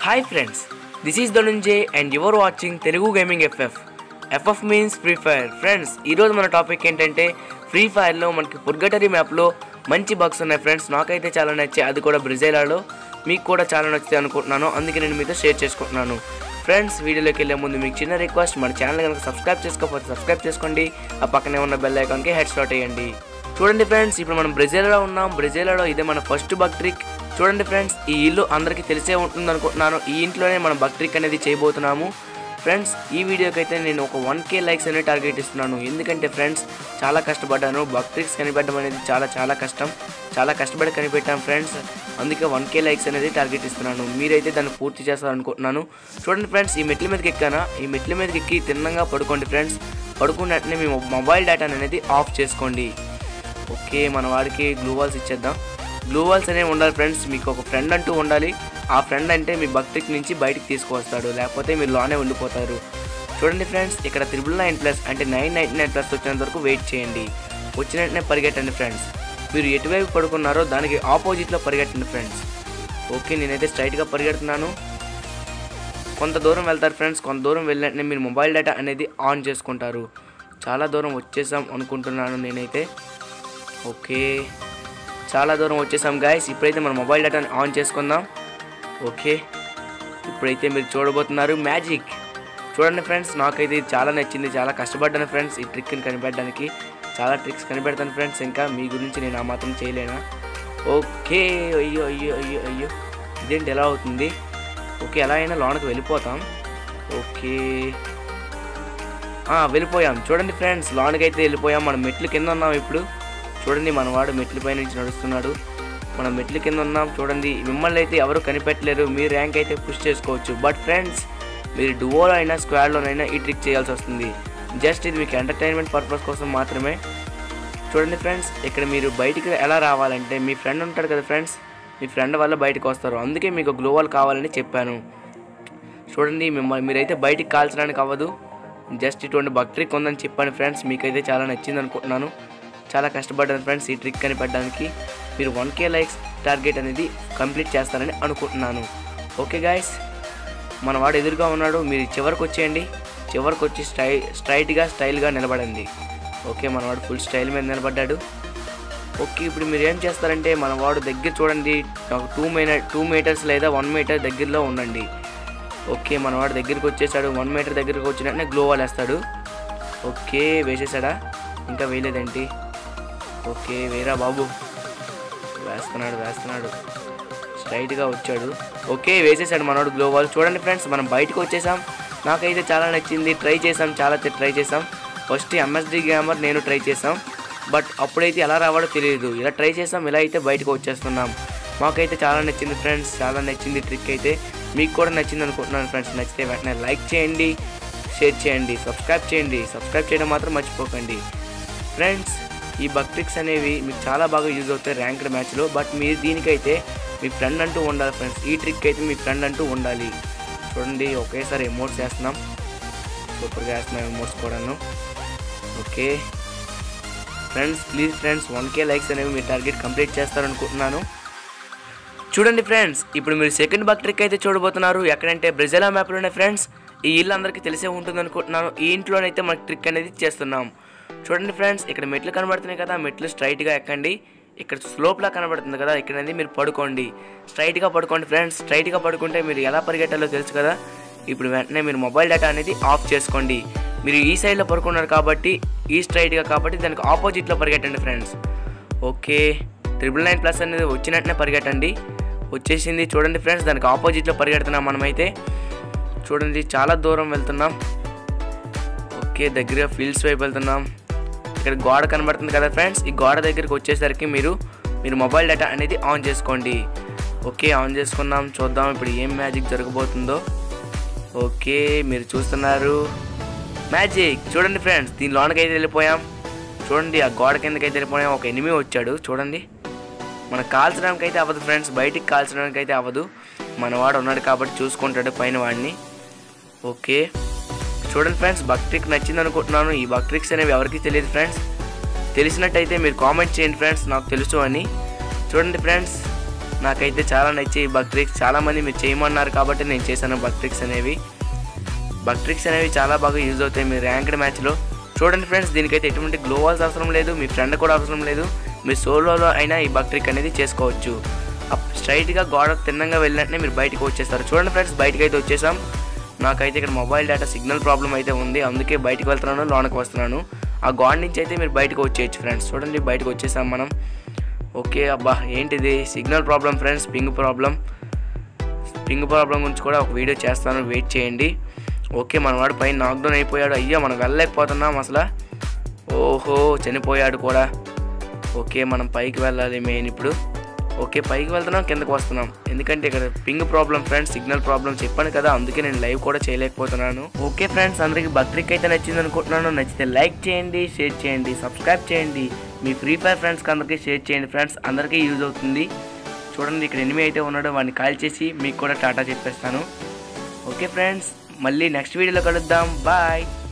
hi friends this is Dhananjay and your watching Telugu gaming FF FF means free fire friends ఈరోజు మన topic ఏంటంటే free ఫైర్లో మనకి పుర్గటరీ మ్యాప్లో మంచి బగ్స్ ఉన్నాయి ఫ్రెండ్స్ నాకైతే చాలా నచ్చాయి అది కూడా బ్రెజైలాలో మీకు కూడా చాలా నచ్చుతాయి అనుకుంటున్నాను అందుకే నేను మీతో షేర్ చేసుకుంటున్నాను ఫ్రెండ్స్ వీడియోలోకి వెళ్ళే ముందు మీకు చిన్న రిక్వెస్ట్ మన ఛానల్ కనుక సబ్స్క్రైబ్ చేసుకోకపోతే సబ్స్క్రైబ్ చేసుకోండి ఆ పక్కనే ఉన్న బెల్ ఐకాన్కి హెడ్ స్టార్ట్ వేయండి చూడండి ఫ్రెండ్స్ ఇప్పుడు మనం బ్రెజిల్లో ఉన్నాం బ్రెజిల్లో ఇదే మన ఫస్ట్ బగ్ ట్రిక్ చూడండి ఫ్రెండ్స్ ఈ ఇల్లు అందరికీ తెలిసే ఉంటుంది అనుకుంటున్నాను ఈ ఇంట్లోనే మనం బగ్ ట్రిక్ అనేది చేయబోతున్నాము ఫ్రెండ్స్ ఈ వీడియోకి అయితే నేను ఒక వన్ కే లైక్స్ అనేది టార్గెట్ ఇస్తున్నాను ఎందుకంటే ఫ్రెండ్స్ చాలా కష్టపడ్డాను బగ్ ట్రిక్స్ కనిపెట్టడం అనేది చాలా చాలా కష్టం చాలా కష్టపడి కనిపెట్టాం ఫ్రెండ్స్ అందుకే వన్ కే లైక్స్ అనేది టార్గెట్ ఇస్తున్నాను మీరైతే దాన్ని పూర్తి చేస్తారనుకుంటున్నాను చూడండి ఫ్రెండ్స్ ఈ మెట్ల మీదకి ఎక్కానా ఈ మెట్ల మీదకి ఎక్కి తిన్నంగా పడుకోండి ఫ్రెండ్స్ పడుకున్న వెంటనే మీ మొబైల్ డేటా అనేది ఆఫ్ చేసుకోండి ఓకే మన వాడికి గ్లూ వాల్స్ ఇచ్చేద్దాం గ్లూ వాల్స్ అనేవి ఉండాలి ఫ్రెండ్స్ మీకు ఒక ఫ్రెండ్ అంటూ ఉండాలి ఆ ఫ్రెండ్ అంటే మీ భక్తికి నుంచి బయటికి తీసుకువస్తాడు లేకపోతే మీరు లోనే ఉండిపోతారు చూడండి ఫ్రెండ్స్ ఇక్కడ త్రిబుల్ నైన్ ప్లస్ అంటే నైన్ నైన్టీ నైన్ ప్లస్ వచ్చినంత వరకు వెయిట్ చేయండి వచ్చిన వెంటనే పరిగెట్టండి ఫ్రెండ్స్ మీరు ఎటువైపు పడుకున్నారో దానికి ఆపోజిట్లో పరిగెట్టండి ఫ్రెండ్స్ ఓకే నేనైతే స్ట్రైట్గా పరిగెడుతున్నాను కొంత దూరం వెళ్తారు ఫ్రెండ్స్ కొంత దూరం వెళ్ళినట్టే మీరు మొబైల్ డేటా అనేది ఆన్ చేసుకుంటారు చాలా దూరం వచ్చేసాం అనుకుంటున్నాను నేనైతే ఓకే చాలా దూరం వచ్చేసాం గాయస్ ఇప్పుడైతే మన మొబైల్ డేటాని ఆన్ చేసుకుందాం ఓకే ఇప్పుడైతే మీరు చూడబోతున్నారు మ్యాజిక్ చూడండి ఫ్రెండ్స్ నాకైతే ఇది చాలా నచ్చింది చాలా కష్టపడ్డాను ఫ్రెండ్స్ ఈ ట్రిక్ని కనిపెట్టడానికి చాలా ట్రిక్స్ కనిపెడతాను ఫ్రెండ్స్ ఇంకా మీ గురించి నేను ఆ మాత్రం చేయలేనా ఓకే అయ్యో అయ్యో అయ్యో అయ్యో ఇదేంటి ఎలా అవుతుంది ఓకే ఎలా అయినా లోనకి వెళ్ళిపోతాం ఓకే ఆ, వెళ్ళిపోయాం చూడండి ఫ్రెండ్స్ లోనకి అయితే వెళ్ళిపోయాం మనం మెట్ల కింద ఉన్నాం ఇప్పుడు చూడండి మన వాడు మెట్ల పై నుంచి నడుస్తున్నాడు మనం మెట్ల కింద ఉన్నాం చూడండి మిమ్మల్ని అయితే ఎవరు కనిపెట్టలేరు మీ ర్యాంక్ అయితే పుష్ చేసుకోవచ్చు బట్ ఫ్రెండ్స్ మీరు డువోలో అయినా స్క్వాడ్లోనైనా ఈ ట్రిక్ చేయాల్సి వస్తుంది జస్ట్ ఇది మీకు ఎంటర్టైన్మెంట్ పర్పస్ కోసం మాత్రమే చూడండి ఫ్రెండ్స్ ఇక్కడ మీరు బయటికి ఎలా రావాలంటే మీ ఫ్రెండ్ ఉంటాడు కదా ఫ్రెండ్స్ మీ ఫ్రెండ్ వల్ల బయటకు వస్తారు అందుకే మీకు గ్లోవల్ కావాలని చెప్పాను చూడండి మిమ్మల్ని మీరైతే బయటికి కాల్చడానికి అవ్వదు జస్ట్ ఇటువంటి బగ్ ట్రిక్ ఉందని చెప్పాను ఫ్రెండ్స్ మీకైతే చాలా నచ్చింది అనుకుంటున్నాను చాలా కష్టపడ్డాను ఫ్రెండ్స్ ఈ ట్రిక్ కనిపెట్టడానికి మీరు వన్ కే లైక్స్ టార్గెట్ అనేది కంప్లీట్ చేస్తారని అనుకుంటున్నాను ఓకే గాయస్ మన వాడు ఎదురుగా ఉన్నాడు మీరు చివరికి వచ్చేయండి చివరికి వచ్చి స్టై స్ట్రైట్గా స్టైల్గా నిలబడండి ఓకే మన వాడు ఫుల్ స్టైల్ మీద నిలబడ్డాడు ఓకే ఇప్పుడు మీరు ఏం చేస్తారంటే మన వాడు దగ్గర చూడండి ఒక టూ మీటర్ టూ మీటర్స్ లేదా వన్ మీటర్ దగ్గరలో ఉండండి ఓకే మన వాడు దగ్గరికి వచ్చేసాడు వన్ మీటర్ దగ్గరికి వచ్చినట్టే గ్లో వాల్ వేస్తాడు ఓకే వేసేసాడా ఇంకా వేయలేదేంటి ఓకే వేరా బాబు వేస్తున్నాడు వేస్తున్నాడు స్ట్రైట్గా వచ్చాడు ఓకే వేసేసాడు మనోడు గ్లో వాల్ చూడండి ఫ్రెండ్స్ మనం బయటకు వచ్చేసాం నాకైతే చాలా నచ్చింది ట్రై చేసాం చాలా ట్రై చేసాం ఫస్ట్ ఎంఎస్డి గ్యామర్ నేను ట్రై చేసాం బట్ అప్పుడైతే ఎలా రావాలో తెలియదు ఇలా ట్రై చేసాం ఇలా అయితే బయటకు వచ్చేస్తున్నాం మాకైతే చాలా నచ్చింది ఫ్రెండ్స్ చాలా నచ్చింది ట్రిక్ అయితే మీకు కూడా నచ్చింది అనుకుంటున్నాను ఫ్రెండ్స్ నచ్చితే వెంటనే లైక్ చేయండి షేర్ చేయండి సబ్స్క్రైబ్ చేయండి సబ్స్క్రైబ్ చేయడం మాత్రం మర్చిపోకండి ఫ్రెండ్స్ ఈ బగ్ ట్రిక్స్ అనేవి మీకు చాలా బాగా యూజ్ అవుతాయి ర్యాంక్డ్ మ్యాచ్లో బట్ మీరు దీనికైతే మీ ఫ్రెండ్ అంటూ ఉండాలి ఫ్రెండ్స్ ఈ ట్రిక్ అయితే మీ ఫ్రెండ్ అంటూ ఉండాలి చూడండి ఒకేసారి ఎమోట్స్ వేస్తున్నాం సూపర్గా వేస్తున్నాం ఎమోట్స్ కూడాను okay friends please friends one K likes అనేవి మీ టార్గెట్ కంప్లీట్ చేస్తారనుకుంటున్నాను చూడండి ఫ్రెండ్స్ ఇప్పుడు మీరు సెకండ్ బగ్ ట్రిక్ అయితే చూడబోతున్నారు ఎక్కడంటే బ్రెజిలా మ్యాప్లోనే ఫ్రెండ్స్ ఈ ఇల్లు అందరికీ తెలిసే ఉంటుంది అనుకుంటున్నాను ఈ ఇంట్లోనైతే మనకి ట్రిక్ అనేది చేస్తున్నాం చూడండి ఫ్రెండ్స్ ఇక్కడ మెట్లు కనబడుతున్నాయి కదా మెట్లు స్ట్రైట్గా ఎక్కండి ఇక్కడ స్లోప్లా కనబడుతుంది కదా ఇక్కడ అనేది మీరు పడుకోండి స్ట్రైట్గా పడుకోండి ఫ్రెండ్స్ స్ట్రైట్గా పడుకుంటే మీరు ఎలా పరిగెట్టాలో తెలుసు కదా ఇప్పుడు వెంటనే మీరు మొబైల్ డేటా అనేది ఆఫ్ చేసుకోండి మీరు ఈ సైడ్లో పడుకున్నారు కాబట్టి ఈ స్ట్రైట్గా కాబట్టి దానికి ఆపోజిట్లో పరిగెట్టండి friends okay triple nine plus అనేది వచ్చినట్టునే పరిగెట్టండి వచ్చేసింది చూడండి ఫ్రెండ్స్ దానికి ఆపోజిట్లో పరిగెడుతున్నాం మనమైతే చూడండి చాలా దూరం వెళ్తున్నాం ఓకే దగ్గరగా ఫీల్డ్స్ వైపు వెళ్తున్నాం ఇక్కడ గోడ కనబడుతుంది కదా ఫ్రెండ్స్ ఈ గోడ దగ్గరికి వచ్చేసరికి మీరు మీరు మొబైల్ డేటా అనేది ఆన్ చేసుకోండి ఓకే ఆన్ చేసుకున్నాం చూద్దాం ఇప్పుడు ఏం మ్యాజిక్ జరగబోతుందో ఓకే మీరు చూస్తున్నారు మ్యాజిక్ చూడండి ఫ్రెండ్స్ దీని లోనకైతే వెళ్ళిపోయాం చూడండి ఆ గోడ కిందకైతే వెళ్ళిపోయాం ఒక ఎనిమి వచ్చాడు చూడండి మనకు కాల్చడానికి అయితే అవ్వదు ఫ్రెండ్స్ బయటికి కాల్చడానికి అయితే అవ్వదు మనవాడు ఉన్నాడు కాబట్టి చూసుకుంటాడు పైన వాడిని ఓకే చూడండి ఫ్రెండ్స్ బగ్ ట్రిక్ నచ్చింది అనుకుంటున్నాను ఈ బగ్ ట్రిక్స్ అనేవి ఎవరికి తెలియదు ఫ్రెండ్స్ తెలిసినట్టయితే మీరు కామెంట్ చేయండి ఫ్రెండ్స్ నాకు తెలుసు అని చూడండి ఫ్రెండ్స్ నాకైతే చాలా నచ్చి ఈ బగ్ ట్రిక్స్ చాలామంది మీరు చేయమన్నారు కాబట్టి నేను చేశాను బగ్ ట్రిక్స్ అనేవి బగ్ ట్రిక్స్ అనేవి చాలా బాగా యూజ్ అవుతాయి మీ ర్యాంక్డ్ మ్యాచ్లో చూడండి ఫ్రెండ్స్ దీనికైతే ఎటువంటి గ్లోవాల్స్ అవసరం లేదు మీ ఫ్రెండ్ కూడా అవసరం లేదు మీ సోలోలో అయినా ఈ బగ్ ట్రిక్ అనేది చేసుకోవచ్చు అప్ స్ట్రైట్గా గోడ తిన్నంగా వెళ్ళినట్టునే మీరు బయటకు వచ్చేస్తారు చూడండి ఫ్రెండ్స్ బయటకు అయితే వచ్చేసాం నాకైతే ఇక్కడ మొబైల్ డేటా సిగ్నల్ ప్రాబ్లం అయితే ఉంది అందుకే బయటకు వెళ్తున్నాను లోనకి వస్తున్నాను ఆ గోడ నుంచి అయితే మీరు బయటకు వచ్చేయచ్చు ఫ్రెండ్స్ చూడండి బయటకు వచ్చేసాం మనం ఓకే అబ్బా ఏంటిది signal problem friends ping problem ping problem గురించి కూడా ఒక వీడియో చేస్తాను వెయిట్ చేయండి ఓకే మన వాడు పైన నాక్డౌన్ అయిపోయాడు అయ్యా మనం వెళ్ళలేకపోతున్నాం అసలు ఓహో చనిపోయాడు కూడా ఓకే మనం పైకి వెళ్ళాలి మెయిన్ ఇప్పుడు ఓకే పైకి వెళ్తున్నాం కిందకు వస్తున్నాం ఎందుకంటే ఇక్కడ ping problem friends signal problem చెప్పాను కదా అందుకే నేను లైవ్ కూడా చేయలేకపోతున్నాను ఓకే ఫ్రెండ్స్ అందరికి బక్రిక్ అయితే నచ్చింది అనుకుంటున్నాను నచ్చితే లైక్ చేయండి షేర్ చేయండి సబ్స్క్రైబ్ చేయండి మీ ఫ్రీ ఫైర్ ఫ్రెండ్స్కి అందరికీ షేర్ చేయండి ఫ్రెండ్స్ అందరికీ యూజ్ అవుతుంది చూడండి ఇక్కడ ఎనిమి అయితే ఉన్నాడో వాడిని కాల్ చేసి మీకు కూడా టాటా చెప్పేస్తాను ఓకే ఫ్రెండ్స్ మళ్ళీ నెక్స్ట్ వీడియోలో కలుద్దాం బాయ్